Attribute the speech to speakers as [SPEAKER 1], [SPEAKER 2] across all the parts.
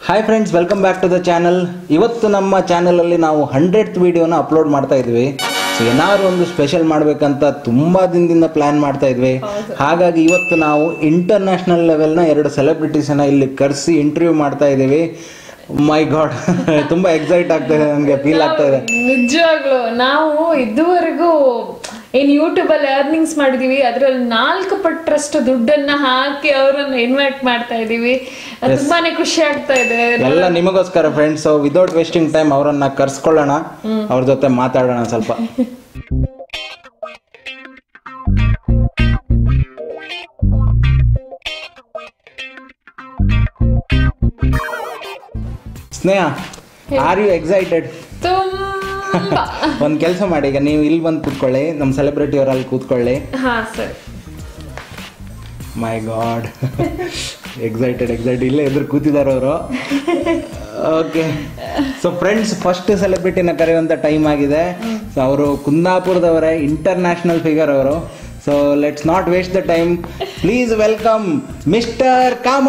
[SPEAKER 1] hi friends welcome back to the channel ಇವತ್ತು ನಮ್ಮ ಚಾನಲಲ್ಲಿ ನಾವು ಹಂಡ್ರೆಡ್ ವಿಡಿಯೋನ ಅಪ್ಲೋಡ್ ಮಾಡ್ತಾ ಇದ್ವಿ ಸೊ ಏನಾದ್ರು ಒಂದು ಸ್ಪೆಷಲ್ ಮಾಡಬೇಕಂತ ತುಂಬಾ ದಿನದಿಂದ ಪ್ಲಾನ್ ಮಾಡ್ತಾ ಇದ್ವಿ ಹಾಗಾಗಿ ಇವತ್ತು ನಾವು ಇಂಟರ್ನ್ಯಾಷನಲ್ ಲೆವೆಲ್ನ ಎರಡು ಸೆಲೆಬ್ರಿಟೀಸನ್ನ ಇಲ್ಲಿ ಕರೆಸಿ ಇಂಟರ್ವ್ಯೂ ಮಾಡ್ತಾ ಇದ್ದೀವಿ ಮೈ ಗಾಡ್ ತುಂಬಾ ಎಕ್ಸೈಟ್ ಆಗ್ತಾ ಇದೆ ನನಗೆ ಫೀಲ್ ಆಗ್ತಾ ಇದೆ
[SPEAKER 2] ನಿಜವಾಗ್ಲು ನಾವು ಇದುವರೆಗೂ ಏನ್ ಯೂಟ್ಯೂಬ್ ಅಲ್ಲಿ ಅರ್ನಿಂಗ್ಸ್ ಮಾಡಿದೀವಿ ಅದ್ರಲ್ಲಿ ನಾಲ್ಕು ಪಟ್ಟರಷ್ಟು ದುಡ್ಡನ್ನ ಹಾಕಿ ಅವರನ್ನ ಇನ್ವೈಟ್ ಮಾಡ್ತಾ ಇದೀವಿ ಅದ್ ತುಂಬಾನೇ ಖುಷಿ ಆಗ್ತಾ ಇದೆ
[SPEAKER 1] ಎಲ್ಲ ನಿಮಗೋಸ್ಕರ ಫ್ರೆಂಡ್ಸ್ ವಿದೌಟ್ ವೇಸ್ಟಿಂಗ್ ಟೈಮ್ ಅವರನ್ನ ಕರ್ಸ್ಕೊಳ್ಳೋಣ ಅವ್ರ ಜೊತೆ ಮಾತಾಡೋಣ ಸ್ವಲ್ಪ ಸ್ನೇಹ ಆರ್ ಯು ಎಕ್ಸೈಟೆಡ್
[SPEAKER 2] ತುಂಬಾ
[SPEAKER 1] ಒಂದು ಕೆಲಸ ಮಾಡಿ ಈಗ ನೀವು ಇಲ್ಲಿ ಬಂದು ಕೂತ್ಕೊಳ್ಳಿ ನಮ್ಮ ಸೆಲೆಬ್ರಿಟಿ ಅವರಲ್ಲಿ ಕೂತ್ಕೊಳ್ಳಿ
[SPEAKER 2] ಹಾ ಸರಿ
[SPEAKER 1] ಮೈ ಗಾಡ್ ಎಕ್ಸೈಟೆಡ್ ಎಕ್ಸೈಟೆಡ್ ಇಲ್ಲೇ ಎದುರು ಕೂತಿದ್ದಾರೆ ಅವರು ಓಕೆ ಸೊ ಫ್ರೆಂಡ್ಸ್ ಫಸ್ಟ್ ಸೆಲೆಬ್ರಿಟಿನ ಕರೆಯುವಂಥ ಟೈಮ್ ಆಗಿದೆ ಸೊ ಅವರು ಕುಂದಾಪುರದವರೇ ಇಂಟರ್ನ್ಯಾಷನಲ್ ಫಿಗರ್ ಅವರು so let's not waste the time please welcome Mister ಕಾಮ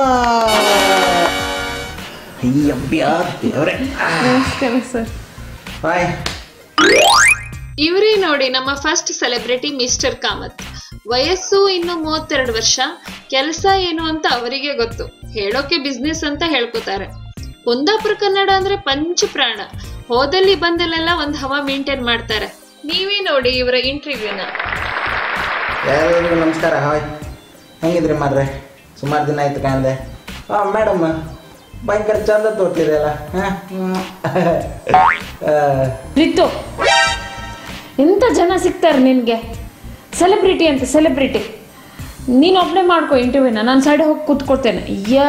[SPEAKER 1] ದೇವ್ರೆ
[SPEAKER 2] ನಮಸ್ಕಾರ ಸರ್
[SPEAKER 1] ಬಾಯ್
[SPEAKER 3] ಇವರೇ ನೋಡಿ ನಮ್ಮ ಫಸ್ಟ್ ಸೆಲೆಬ್ರಿಟಿ ಮಿಸ್ಟರ್ ಕಾಮತ್ ವಯಸ್ಸು ಇನ್ನು ಮೂವತ್ತೆರಡು ವರ್ಷ ಕೆಲಸ ಏನು ಅಂತ ಅವರಿಗೆ ಗೊತ್ತು ಹೇಳೋಕೆ ಬಿಸ್ನೆಸ್ ಅಂತ ಹೇಳ್ಕೊತಾರೆ ಕುಂದಾಪುರ ಕನ್ನಡ ಅಂದ್ರೆ ಪಂಚ ಪ್ರಾಣ ಹೋದಲ್ಲಿ ಬಂದಲ್ಲೆಲ್ಲ ಒಂದ್ ಹವಾ ಮೇಂಟೈನ್ ಮಾಡ್ತಾರೆ ನೀವೇ ನೋಡಿ ಇವರ ಇಂಟರ್ವ್ಯೂನ
[SPEAKER 1] ಎಲ್ಲರಿಗೂ ನಮಸ್ಕಾರ ಹಾಯ್ ಹೆಂಗಿದ್ರಿ ಮಾರ್ರೆ ಸುಮಾರು ದಿನ ಆಯ್ತು ಕಾಣದೆ ಹಾಂ ಮೇಡಮ್ ಭಯಂಕರ ಚಂದ ತೋರ್ತಿರಲ್ಲ ಹಾಂ
[SPEAKER 2] ರಿತು ಎಂತ ಜನ ಸಿಗ್ತಾರೆ ನಿನ್ಗೆ ಸೆಲೆಬ್ರಿಟಿ ಅಂತ ಸೆಲೆಬ್ರಿಟಿ ನೀನು ಒಬ್ಬನೇ ಮಾಡ್ಕೊ ಇಂಟರ್ವ್ಯೂನ ನಾನು ಸೈಡ್ ಹೋಗಿ ಕೂತ್ಕೊಳ್ತೇನೆ ಯಾ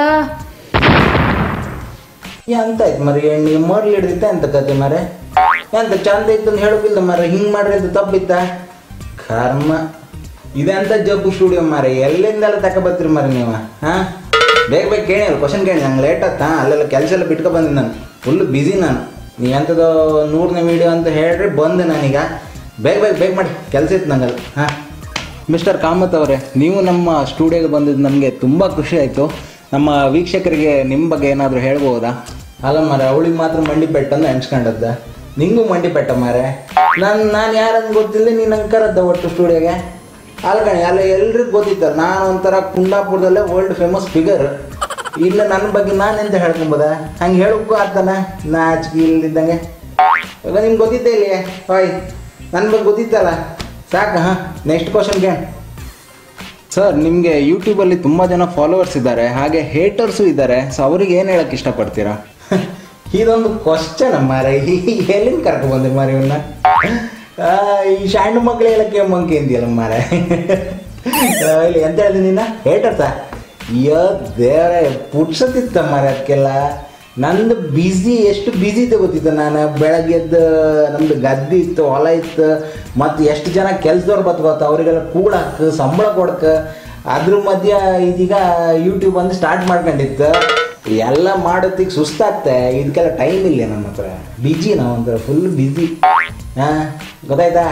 [SPEAKER 1] ಎಂತ ಆಯ್ತು ಮರಿ ಎಣ್ಣೆ ಮರ್ಲಿ ಹಿಡ್ದಿತ್ತ ಎಂತ ಕತೆ ಮರೆ ಎಂತ ಚಂದ ಇತ್ತು ಅಂತ ಹೇಳೋಕಿಲ್ಲ ಮರ ಹಿಂಗ್ ಮಾಡ್ರಿ ಅಂತ ತಪ್ಪಿತ್ತ ಕರ್ಮ ಇದೆಂತ ಜಬ್ಬು ಸ್ಟುಡಿಯೋ ಮಾರೆ ಎಲ್ಲಿಂದೆಲ್ಲ ತಕ ಬರ್ತೀರಿ ಮರಿ ನೀವು ಹಾ ಬೇಗ ಬೇಗ ಕೇಳಿ ಕ್ವಶನ್ ಕೇಳಿ ನಂಗೆ ಲೇಟ್ ಆಯ್ತಾ ಅಲ್ಲೆಲ್ಲ ಕೆಲಸ ಎಲ್ಲ ಬಿಟ್ಕೊ ಬಂದೆ ನಾನು ಫುಲ್ ಬ್ಯುಸಿ ನಾನು ನೀವೆಂಥದ್ದು ನೂರನೇ ವಿಡಿಯೋ ಅಂತ ಹೇಳ್ರಿ ಬಂದೆ ನಾನೀಗ ಬೇಗ ಬೇಗ ಬೇಗ ಮಾಡಿ ಕೆಲಸ ಇತ್ತು ನಂಗಲ್ಲ ಹಾಂ ಮಿಸ್ಟರ್ ಕಾಮತ್ ಅವರೇ ನೀವು ನಮ್ಮ ಸ್ಟುಡಿಯೋಗೆ ಬಂದಿದ್ದು ನಮಗೆ ತುಂಬ ಖುಷಿ ಆಯಿತು ನಮ್ಮ ವೀಕ್ಷಕರಿಗೆ ನಿಮ್ಮ ಬಗ್ಗೆ ಏನಾದರೂ ಹೇಳ್ಬೋದಾ ಅಲ್ಲ ಮಾರೆ ಅವಳಿಗೆ ಮಾತ್ರ ಮಂಡಿ ಪೆಟ್ಟಂದು ಎಣ್ಸ್ಕೊಂಡದ್ದ ನಿಂಗೂ ಮಂಡಿ ಪೆಟ್ಟ ಮಾರೆ ನಾನು ನಾನು ಯಾರಂತ ಗೊತ್ತಿಲ್ಲ ನೀನು ನಂಗೆ ಕರದ್ದ ಒಟ್ಟು ಸ್ಟುಡಿಯೋಗೆ ಅಲ್ಕಣಿ ಅಲ್ಲ ಎಲ್ರಿಗೂ ಗೊತ್ತಿತ್ತು ನಾನು ಒಂಥರ ಕುಂದಾಪುರದಲ್ಲೇ ವರ್ಲ್ಡ್ ಫೇಮಸ್ ಫಿಗರ್ ಇಲ್ಲ ನನ್ನ ಬಗ್ಗೆ ನಾನು ಎಂತ ಹೇಳ್ಕೊಂಬೋದ ಹಂಗೆ ಹೇಳೋಕ್ಕೂ ಆಗ್ತಾನ ನಾಚಿಕೆ ಇಲ್ದಿದ್ದಂಗೆ ಇವಾಗ ನಿಮ್ಗೆ ಗೊತ್ತಿದ್ದೆ ಇಲ್ಲಿ ಹಾಯ್ ನನ್ನ ಬಗ್ಗೆ ಗೊತ್ತಿತ್ತಲ್ಲ ಸಾಕು ಹಾಂ ನೆಕ್ಸ್ಟ್ ಕ್ವಶನ್ ಕೇಳಿ ಸರ್ ನಿಮಗೆ ಯೂಟ್ಯೂಬಲ್ಲಿ ತುಂಬ ಜನ ಫಾಲೋವರ್ಸ್ ಇದ್ದಾರೆ ಹಾಗೆ ಹೇಟರ್ಸು ಇದ್ದಾರೆ ಸೊ ಅವ್ರಿಗೆ ಏನು ಹೇಳಕ್ಕೆ ಇಷ್ಟಪಡ್ತೀರಾ ಇದೊಂದು ಕ್ವಶನ್ ಮಾರೆ ಎಲ್ಲಿಂದ ಕರ್ಕೊಂಡು ಬಂದೆ ಮಾರೆ ಇವನ್ನ ಆ, ಈ ಶಾಂಡು ಮಕ್ಳು ಹೇಳಕ್ಕೆ ಮಂಕಿ ಅಂತೀಯಲ್ಲ ಮಾರೆ ಆ, ಇಲ್ಲಿ ಎಂತ ಹೇಳಿದೆ ನಿನ್ನ ಹೇಟರ್ಸ ಅಯ್ಯೋ ದೇವರೇ ಪುಟ್ಸತಿತ್ತ ಮಾರೆ ಅದಕ್ಕೆಲ್ಲ ನಂದು ಬ್ಯುಸಿ ಎಷ್ಟು ಬ್ಯುಸಿ ಇತ್ತು ಗೊತ್ತಿತ್ತು ನಾನು ಬೆಳಗ್ಗೆ ಎದ್ದು ನಮ್ದು ಗದ್ದೆ ಇತ್ತು ಹೊಲ ಇತ್ತು ಮತ್ತು ಎಷ್ಟು ಜನ ಕೆಲ್ಸದವ್ರು ಬತ್ತು ಗೊತ್ತಾ ಅವರಿಗೆಲ್ಲ ಕೂಡಕ್ಕೆ ಸಂಬಳ ಕೊಡಕ್ಕೆ ಅದ್ರ ಮಧ್ಯ ಇದೀಗ ಯೂಟ್ಯೂಬ್ ಒಂದು ಸ್ಟಾರ್ಟ್ ಮಾಡ್ಕೊಂಡಿತ್ತು ಎಲ್ಲ ಮಾಡೋದಕ್ಕೆ ಸುಸ್ತಾಗ್ತೆ ಇದಕ್ಕೆಲ್ಲ ಟೈಮ್ ಇಲ್ಲ ನಮ್ಮ ಹತ್ರ ಬಿಜಿ ನಾವು ಒಂಥರ ಫುಲ್ ಬ್ಯುಸಿ ಹಾಂ ಗೊತ್ತಾಯ್ತಾ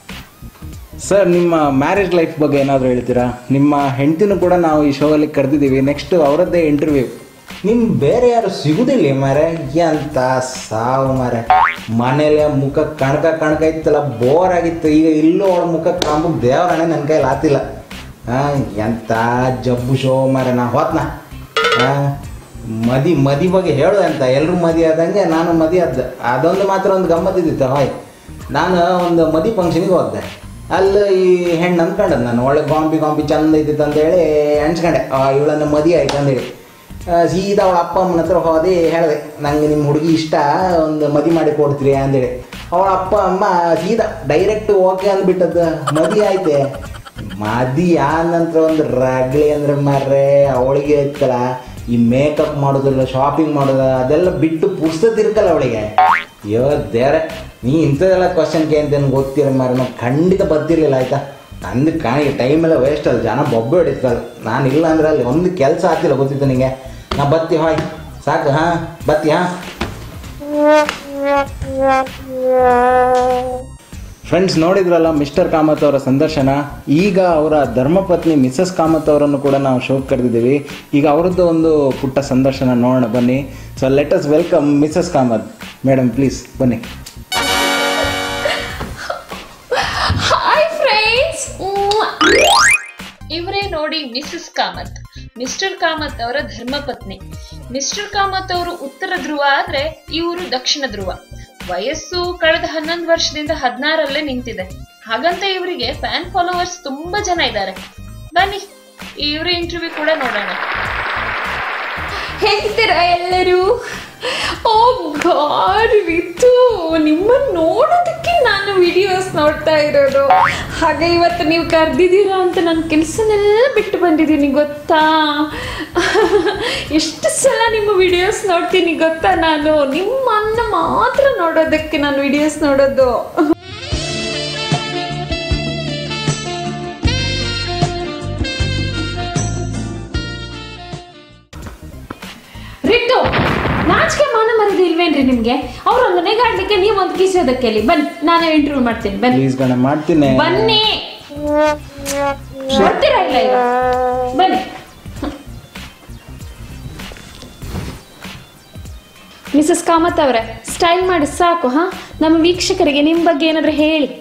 [SPEAKER 1] ಸರ್ ನಿಮ್ಮ ಮ್ಯಾರೇಜ್ ಲೈಫ್ ಬಗ್ಗೆ ಏನಾದರೂ ಹೇಳ್ತೀರಾ ನಿಮ್ಮ ಹೆಂಡತಿನೂ ಕೂಡ ನಾವು ಈ ಶೋ ಅಲ್ಲಿ ಕರೆದಿದ್ದೀವಿ ನೆಕ್ಸ್ಟ್ ಅವರದ್ದೇ ಇಂಟರ್ವ್ಯೂ ನಿಮ್ ಬೇರೆ ಯಾರು ಸಿಗುದಿಲ್ಲ ಮಾರೆ ಎಂತ ಸಾವು ಮಾರೆ ಮನೇಲೆ ಮುಖ ಕಣಕ ಕಣಕ ಇತ್ತಲ್ಲ ಬೋರ್ ಆಗಿತ್ತು ಈಗ ಇಲ್ಲೂ ಅವಳ ಮುಖ ಕಾಂಬು ದೇವರಣೆ ನನ್ನ ಕೈಲಿ ಆತಿಲ್ಲ ಹಾ ಎಂತ ಜಬ್ಬು ಶೋ ಮಾರೆ ನಾ ಹೋತ್ನ ಹಾ ಮದಿ ಮದಿ ಬಗ್ಗೆ ಹೇಳು ಅಂತ ಎಲ್ರು ಮದಿ ಆದಂಗೆ ನಾನು ಮದಿ ಆದ ಅದೊಂದು ಮಾತ್ರ ಒಂದು ಗಮ್ಮತ್ತಿದ್ದಿತ್ತು ಹಾಯ್ ನಾನು ಒಂದು ಮದಿ ಫಂಕ್ಷನಿಗೆ ಹೋದೆ ಅಲ್ಲಿ ಈ ಹೆಣ್ಣು ಅಂದ್ಕೊಂಡದ್ ನಾನು ಒಳ್ಳೆ ಗಾಂಬಿ ಗಾಂಬಿ ಚಂದ ಇದ್ದಿತ್ತು ಅಂತೇಳಿ ಎಣ್ಸ್ಕೊಂಡೆ ಇವಳನ್ನ ಮದಿ ಆಯ್ತು ಅಂದೇಳಿ ಆ, ಸೀದಾ ಅವಳ ಅಪ್ಪ ಅಮ್ಮನ ಹತ್ರ ಹೋದೆ ಹೇಳಿದೆ ನಂಗೆ ನಿಮ್ಮ ಹುಡುಗಿ ಇಷ್ಟ ಒಂದು ಮದಿ ಮಾಡಿ ಕೊಡ್ತೀರಿ ಅಂದೇಳಿ ಅವಳ ಅಪ್ಪ ಅಮ್ಮ ಸೀದಾ ಡೈರೆಕ್ಟ್ ಓಕೆ ಅಂದ್ಬಿಟ್ಟದ್ದು ಮದಿ ಆಯ್ತೆ ಮದಿ ನಂತರ ಒಂದು ರಗ್ಳಿ ಅಂದ್ರೆ ಮಾರ್ರೆ ಅವಳಿಗೆ ಇತ್ತಲ್ಲ ಈ ಮೇಕಪ್ ಮಾಡೋದಿಲ್ಲ ಶಾಪಿಂಗ್ ಮಾಡೋದ ಅದೆಲ್ಲ ಬಿಟ್ಟು ಪುಸ್ತತಿರ್ಕಲ್ಲ ಅವಳಿಗೆ ಅಯ್ಯೋ ದೇವ್ರೆ ನೀ ಇಂಥದ್ದೆಲ್ಲ ಕ್ವಶನ್ ಕೇಂತೇನು ಗೊತ್ತಿರ ಮಾರ ನಾವು ಖಂಡಿತ ಬರ್ತಿರ್ಲಿಲ್ಲ ಆಯ್ತಾ ನಂದು ಕಾಣಿಗೆ ಟೈಮ್ ಎಲ್ಲ ವೇಸ್ಟ್ ಅಲ್ಲ ಜನ ಬೊಬ್ಬೆ ಹೊಡಿತಲ್ಲ ನಾನು ಇಲ್ಲ ಅಂದ್ರೆ ಅಲ್ಲಿ ಒಂದು ಕೆಲಸ ಆಗ್ತಿಲ್ಲ ಗೊತ್ತಿತ್ತು ನಿಂಗೆ ನಾ ಬತ್ತಿ ಹಾಯ್ ಸಾಕು ಹಾಂ ಬತ್ತಿ ಹಾಂ ಫ್ರೆಂಡ್ಸ್ ನೋಡಿದ್ರಲ್ಲ ಮಿಸ್ಟರ್ ಕಾಮತ್ ಅವರ ಸಂದರ್ಶನ ಈಗ ಅವರ ಧರ್ಮಪತ್ನಿ ಮಿಸಸ್ ಕಾಮತ್ ಅವರನ್ನು ಕೂಡ ನಾವು ಶೋಕ್ ಕರೆದಿದ್ದೀವಿ ಈಗ ಅವರದ್ದು ಒಂದು ಪುಟ್ಟ ಸಂದರ್ಶನ ನೋಡೋಣ ಬನ್ನಿ so let us welcome Mrs Kamath madam please ಬನ್ನಿ
[SPEAKER 2] ಹಾಯ್ ಫ್ರೆಂಡ್ಸ್
[SPEAKER 3] ಇವರೇ ನೋಡಿ ಮಿಸಸ್ ಕಾಮತ್ ಮಿಸ್ಟರ್ ಕಾಮತ್ ಅವರ ಧರ್ಮಪತ್ನಿ ಮಿಸ್ಟರ್ ಕಾಮತ್ ಅವರು ಉತ್ತರ ಧ್ರುವ ಆದ್ರೆ ಇವರು ದಕ್ಷಿಣ ಧ್ರುವ ವಯಸ್ಸು ಕಳೆದ ಹನ್ನೊಂದು ವರ್ಷದಿಂದ ಹದಿನಾರಲ್ಲೇ ನಿಂತಿದೆ ಹಾಗಂತ ಇವರಿಗೆ ಫ್ಯಾನ್ ಫಾಲೋವರ್ಸ್ ತುಂಬಾ ಜನ ಇದ್ದಾರೆ ಬನ್ನಿ ಇವರ ಇಂಟರ್ವ್ಯೂ ಕೂಡ ನೋಡೋಣ
[SPEAKER 2] ಹೇಗಿದ್ದೀರಾ ಎಲ್ಲರೂ ಓ ಗಾಡ್ ರಿತು ನಿಮ್ಮನ್ನು ನೋಡೋದಕ್ಕೆ ನಾನು ವಿಡಿಯೋಸ್ ನೋಡ್ತಾ ಇರೋದು ಹಾಗೆ ಇವತ್ತು ನೀವು ಕರೆದಿದ್ದೀರಾ ಅಂತ ನನ್ನ ಕೆಲಸನೆಲ್ಲ ಬಿಟ್ಟು ಬಂದಿದ್ದೀನಿ ಗೊತ್ತಾ ಎಷ್ಟು ಸಲ ನಿಮ್ಮ ವಿಡಿಯೋಸ್ ನೋಡ್ತೀನಿ ಗೊತ್ತಾ ನಾನು ನಿಮ್ಮನ್ನ ಮಾತ್ರ ನೋಡೋದಕ್ಕೆ ನಾನು ವಿಡಿಯೋಸ್ ನೋಡೋದು ರಿಟ್ಟು ನಾಚಿಕೆ ಮಾನ ಮರದಿ ಇಲ್ವೇನ್ರಿ ನಿಮ್ಗೆ ಅವ್ರೊಂದು ನೆಗಾಡ್ಲಿಕ್ಕೆ ನೀವು ಒಂದು ಕಿಸೋದಕ್ಕೆ ಅಲ್ಲಿ ಬನ್ನಿ ನಾನೇ ಇಂಟರ್ವ್ಯೂ ಮಾಡ್ತೀನಿ ಬನ್ನಿ
[SPEAKER 1] ಪ್ಲೀಸ್ ಗಣ ಮಾಡ್ತೀನಿ
[SPEAKER 2] ಬನ್ನಿ ಬರ್ತೀರಾ ಇಲ್ಲ ಈಗ ಬನ್ನಿ ಮಿಸಸ್ ಕಾಮತ್ ಅವರೇ ಸ್ಟೈಲ್ ಮಾಡಿ ಸಾಕು ಹಾ ನಮ್ಮ ವೀಕ್ಷಕರಿಗೆ ನಿಮ್ಮ ಬಗ್ಗೆ ಏನಾದ್ರು ಹೇಳಿ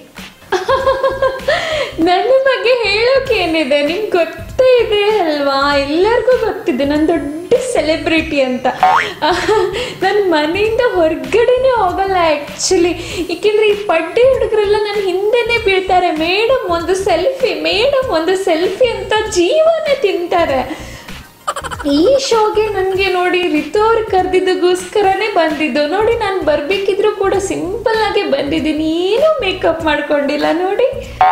[SPEAKER 2] ನನ್ನ ಬಗ್ಗೆ ಹೇಳೋಕೆ ಏನಿದೆ ನಿಮ್ಗೆ ಗೊತ್ತೇ ಇದೆ ಅಲ್ವಾ ಎಲ್ಲರಿಗೂ ಗೊತ್ತಿದೆ ನಾನು ದೊಡ್ಡ ಸೆಲೆಬ್ರಿಟಿ ಅಂತ ನನ್ನ ಮನೆಯಿಂದ ಹೊರಗಡೆನೆ ಹೋಗಲ್ಲ ಆ್ಯಕ್ಚುಲಿ ಏಕೆಂದ್ರೆ ಈ ಪಡ್ಡಿ ಹುಡುಗರೆಲ್ಲ ನನ್ನ ಹಿಂದೆನೆ ಬೀಳ್ತಾರೆ ಮೇಡಮ್ ಒಂದು ಸೆಲ್ಫಿ ಮೇಡಮ್ ಒಂದು ಸೆಲ್ಫಿ ಅಂತ ಜೀವನೇ ತಿಂತಾರೆ ಈ ಶೋಗೆ ನನಗೆ ನೋಡಿ ರಿತು ಅವ್ರು ಕರೆದಿದ್ದಗೋಸ್ಕರನೇ ಬಂದಿದ್ದು ನೋಡಿ ನಾನು ಬರಬೇಕಿದ್ರು ಕೂಡ ಸಿಂಪಲ್ ಆಗಿ ಬಂದಿದ್ದೀನಿ ಏನೂ ಮೇಕಪ್ ಮಾಡ್ಕೊಂಡಿಲ್ಲ ನೋಡಿ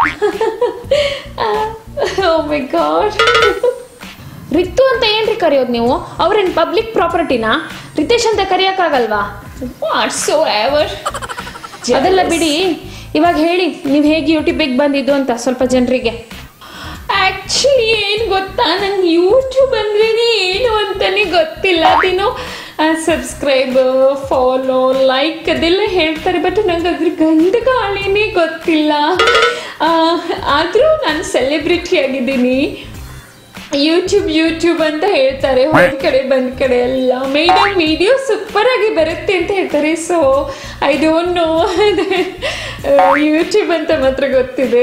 [SPEAKER 2] ಓ ಮೈ ಗಾಡ್ ರಿತು ಅಂತ ಏನ್ರಿ ಕರೆಯೋದು ನೀವು ಅವ್ರೇನು ಪಬ್ಲಿಕ್ ಪ್ರಾಪರ್ಟಿನಾ ರಿತೇಶ್ ಅಂತ ಕರೆಯೋಕ್ಕಾಗಲ್ವಾ ವಾಟ್ ಸೋ ಎವರ್ ಅದೆಲ್ಲ ಬಿಡಿ ಇವಾಗ ಹೇಳಿ ನೀವು ಹೇಗೆ ಯೂಟ್ಯೂಬಿಗೆ ಬಂದಿದ್ದು ಅಂತ ಸ್ವಲ್ಪ ಜನರಿಗೆ ಆ್ಯಕ್ಚುಲಿ ಏನು ಗೊತ್ತಾ ನಂಗೆ ಯೂಟ್ಯೂಬ್ ಅಂದ್ರೇನೆ ಏನು ಅಂತಾನೆ ಗೊತ್ತಿಲ್ಲ ಅದೇನೋ ಸಬ್ಸ್ಕ್ರೈಬ್ ಫಾಲೋ ಲೈಕ್ ಅದೆಲ್ಲ ಹೇಳ್ತಾರೆ ಬಟ್ ನಂಗೆ ಅದ್ರ ಗಂಧ ಗಾಳಿನೇ ಗೊತ್ತಿಲ್ಲ ಆದರೂ ನಾನು ಸೆಲೆಬ್ರಿಟಿ ಆಗಿದ್ದೀನಿ ಯೂಟ್ಯೂಬ್ ಯೂಟ್ಯೂಬ್ ಅಂತ ಹೇಳ್ತಾರೆ ಹೋದ ಕಡೆ ಬಂದ ಕಡೆ ಎಲ್ಲ ಮೇಡಮ್ ವಿಡಿಯೋ ಸೂಪರ್ ಆಗಿ ಬರುತ್ತೆ ಅಂತ ಹೇಳ್ತಾರೆ so I don't know YouTube ಅಂತ ಮಾತ್ರ ಗೊತ್ತಿದೆ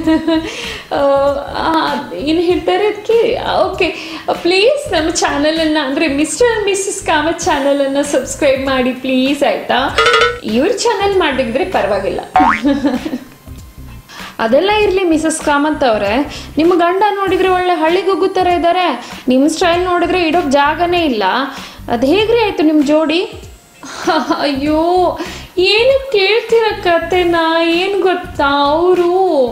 [SPEAKER 2] ಏನು ಹೇಳ್ತಾರೆ ಅದಕ್ಕೆ ಓಕೆ ಪ್ಲೀಸ್ ನಮ್ಮ ಚಾನಲನ್ನು ಅಂದರೆ ಮಿಸ್ಟರ್ ಆ್ಯಂಡ್ ಮಿಸ್ಸಸ್ ಕಾಮತ್ ಚಾನಲನ್ನು ಸಬ್ಸ್ಕ್ರೈಬ್ ಮಾಡಿ ಪ್ಲೀಸ್ ಆಯಿತಾ ಇವ್ರ ಚಾನಲ್ ಮಾಡಿದ್ರೆ ಪರವಾಗಿಲ್ಲ ಅದೆಲ್ಲ ಇರಲಿ ಮಿಸಸ್ ಕಾಮತ್ ಅವರೇ ನಿಮ್ಮ ಗಂಡ ನೋಡಿದ್ರೆ ಒಳ್ಳೆ ಹಳ್ಳಿಗುಗ್ಗು ಥರ ಇದ್ದಾರೆ ನಿಮ್ಮ ಸ್ಟೈಲ್ ನೋಡಿದ್ರೆ ಇಡೋಕೆ ಜಾಗನೇ ಇಲ್ಲ ಅದು ಹೇಗ್ರಿ ಆಯಿತು ನಿಮ್ಮ ಜೋಡಿ ಅಯ್ಯೋ ಏನು ಕೇಳ್ತಿರ ಕತೆನ ಏನು ಗೊತ್ತಾ ಅವರು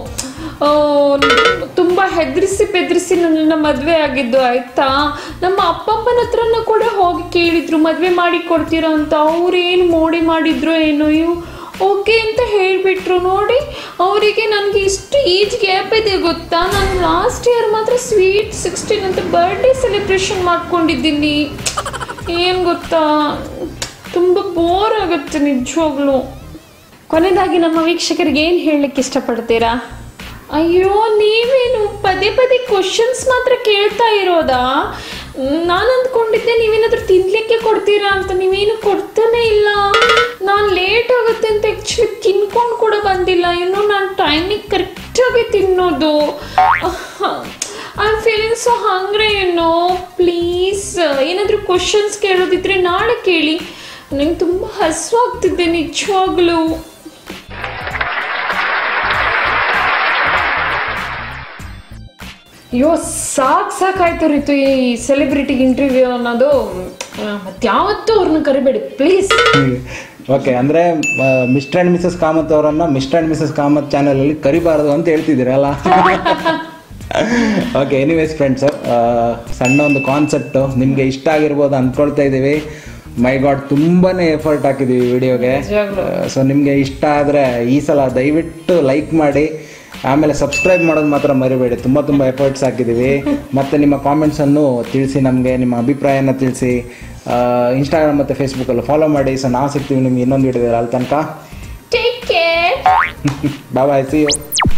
[SPEAKER 2] ತುಂಬ ಹೆದರಿಸಿ ಬೆದರಿಸಿ ನನ್ನನ್ನು ಮದುವೆ ಆಗಿದ್ದು ಆಯ್ತಾ ನಮ್ಮ ಅಪ್ಪಮ್ಮನ ಹತ್ರನೂ ಕೂಡ ಹೋಗಿ ಕೇಳಿದ್ರು ಮದುವೆ ಮಾಡಿ ಕೊಡ್ತೀರಾ ಅಂತ ಅವ್ರು ಏನು ಮೋಡಿ ಮಾಡಿದ್ರು ಏನೋ ಇವು ಓಕೆ ಅಂತ ಹೇಳಿಬಿಟ್ರು ನೋಡಿ ಅವರಿಗೆ ನನಗೆ ಇಷ್ಟು ಈಜ್ ಗ್ಯಾಪ್ ಇದೆ ಗೊತ್ತಾ ನಾನು ಲಾಸ್ಟ್ ಇಯರ್ ಮಾತ್ರ ಸ್ವೀಟ್ ಸಿಕ್ಸ್ಟೀನ್ ಅಂತ ಬರ್ಡೇ ಸೆಲೆಬ್ರೇಷನ್ ಮಾಡ್ಕೊಂಡಿದ್ದೀನಿ ಏನು ಗೊತ್ತಾ ತುಂಬ ಬೋರ್ ಆಗುತ್ತೆ ನಿಜವಾಗ್ಲೂ ಕೊನೆಯದಾಗಿ ನಮ್ಮ ವೀಕ್ಷಕರಿಗೆ ಏನು ಹೇಳಲಿಕ್ಕೆ ಇಷ್ಟಪಡ್ತೀರಾ ಅಯ್ಯೋ ನೀವೇನು ಪದೇ ಪದೇ ಕ್ವಶನ್ಸ್ ಮಾತ್ರ ಕೇಳ್ತಾ ಇರೋದಾ ನಾನು ಅಂದ್ಕೊಂಡಿದ್ದೆ ನೀವೇನಾದ್ರೂ ತಿನ್ಲಿಕ್ಕೆ ಕೊಡ್ತೀರಾ ಅಂತ ನೀವೇನು ಕೊಡ್ತಾನೆ ಇಲ್ಲ ನಾನು ಲೇಟ್ ಆಗುತ್ತೆ ಅಂತ ಆ್ಯಕ್ಚುಲಿ ತಿನ್ಕೊಂಡು ಕೂಡ ಬಂದಿಲ್ಲ ಇನ್ನು ನಾನು ಟೈಮಿಗೆ ಕರೆಕ್ಟಾಗಿ ತಿನ್ನೋದು I am feeling so hungry ಏನೋ ಪ್ಲೀಸ್ ಏನಾದರೂ ಕ್ವಶನ್ಸ್ ಕೇಳೋದಿದ್ರೆ ನಾಳೆ ಕೇಳಿ ನಂಗೆ ತುಂಬ ಹಸುವಾಗ್ತಿದೆ ನಿಜವಾಗ್ಲೂ ಅಯ್ಯೋ ಸಾಕು ಸಾಕಾಯ್ತು ರೀತು ಈ ಸೆಲೆಬ್ರಿಟಿಗೆ ಇಂಟರ್ವ್ಯೂ ಅನ್ನೋದು ಮತ್ತಾವತ್ತೂ ಅವ್ರನ್ನ ಕರಿಬೇಡಿ ಪ್ಲೀಸ್
[SPEAKER 1] ಓಕೆ ಅಂದರೆ ಮಿಸ್ಟರ್ ಆ್ಯಂಡ್ ಮಿಸಸ್ ಕಾಮತ್ ಅವರನ್ನು ಮಿಸ್ಟರ್ ಆ್ಯಂಡ್ ಮಿಸಸ್ ಕಾಮತ್ ಚಾನಲಲ್ಲಿ ಕರಿಬಾರ್ದು ಅಂತ ಹೇಳ್ತಿದ್ದೀರಲ್ಲ ಓಕೆ ಎನಿವೇಸ್ ಫ್ರೆಂಡ್ಸು ಸಣ್ಣ ಒಂದು ಕಾನ್ಸೆಪ್ಟು ನಿಮಗೆ ಇಷ್ಟ ಆಗಿರ್ಬೋದು ಅಂದ್ಕೊಳ್ತಾ ಇದ್ದೀವಿ ಮೈ ಗಾಡ್ ತುಂಬಾ ಎಫರ್ಟ್ ಹಾಕಿದ್ದೀವಿ ವಿಡಿಯೋಗೆ ಸೊ ನಿಮಗೆ ಇಷ್ಟ ಆದರೆ ಈ ಸಲ ದಯವಿಟ್ಟು ಲೈಕ್ ಮಾಡಿ ಆಮೇಲೆ ಸಬ್ಸ್ಕ್ರೈಬ್ ಮಾಡೋದು ಮಾತ್ರ ಮರಿಬೇಡಿ ತುಂಬ ತುಂಬ ಎಫರ್ಟ್ಸ್ ಹಾಕಿದ್ದೀವಿ ಮತ್ತು ನಿಮ್ಮ ಕಾಮೆಂಟ್ಸನ್ನು ತಿಳಿಸಿ ನಮಗೆ ನಿಮ್ಮ ಅಭಿಪ್ರಾಯನ ತಿಳಿಸಿ ಇನ್ಸ್ಟಾಗ್ರಾಮ್ ಮತ್ತು ಫೇಸ್ಬುಕ್ಕಲ್ಲಿ ಫಾಲೋ ಮಾಡಿ ಸೊ ನಾವು ಸಿಗ್ತೀವಿ ನಿಮ್ಗೆ ಇನ್ನೊಂದು ವಿಡಿಯೋದಲ್ಲಿ ಅಲ್ಲಿ ತನಕ
[SPEAKER 2] take care
[SPEAKER 1] bye bye see you